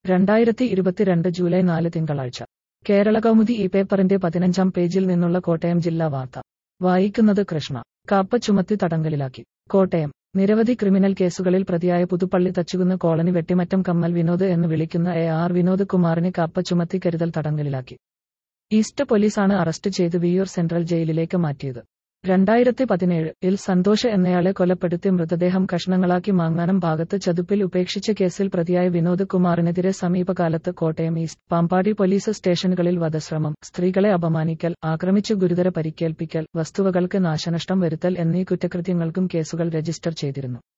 രണ്ടായിരത്തി ഇരുപത്തിരണ്ട് ജൂലൈ നാല് തിങ്കളാഴ്ച കേരള കൗമുദി ഈ പേപ്പറിന്റെ പതിനഞ്ചാം പേജിൽ നിന്നുള്ള കോട്ടയം ജില്ലാ വാർത്ത വായിക്കുന്നത് കൃഷ്ണ കാപ്പ ചുമത്തി തടങ്കലിലാക്കി കോട്ടയം നിരവധി ക്രിമിനൽ കേസുകളിൽ പ്രതിയായ പുതുപ്പള്ളി തച്ചുകുന്ന് കോളനി വെട്ടിമറ്റം കമ്മൽ വിനോദ് എന്ന് വിളിക്കുന്ന എ ആർ വിനോദ് കുമാറിനെ കാപ്പ ചുമത്തി കരുതൽ തടങ്കലിലാക്കി ഈസ്റ്റ് പോലീസാണ് അറസ്റ്റ് ചെയ്ത് വിയ്യൂർ സെൻട്രൽ ജയിലിലേക്ക് മാറ്റിയത് രണ്ടായിരത്തി പതിനേഴ് ഇൽ സന്തോഷ് എന്നയാളെ കൊലപ്പെടുത്തി മൃതദേഹം കഷ്ണങ്ങളാക്കി മാങ്ങാനം ഭാഗത്ത് ചതുപ്പിൽ ഉപേക്ഷിച്ച കേസിൽ പ്രതിയായ വിനോദ് കുമാറിനെതിരെ സമീപകാലത്ത് കോട്ടയം ഈസ്റ്റ് പാമ്പാടി പോലീസ് സ്റ്റേഷനുകളിൽ വധശ്രമം സ്ത്രീകളെ അപമാനിക്കൽ ആക്രമിച്ച് ഗുരുതര പരിക്കേൽപ്പിക്കൽ വസ്തുവകൾക്ക് നാശനഷ്ടം വരുത്തൽ എന്നീ കുറ്റകൃത്യങ്ങൾക്കും കേസുകൾ രജിസ്റ്റർ ചെയ്തിരുന്നു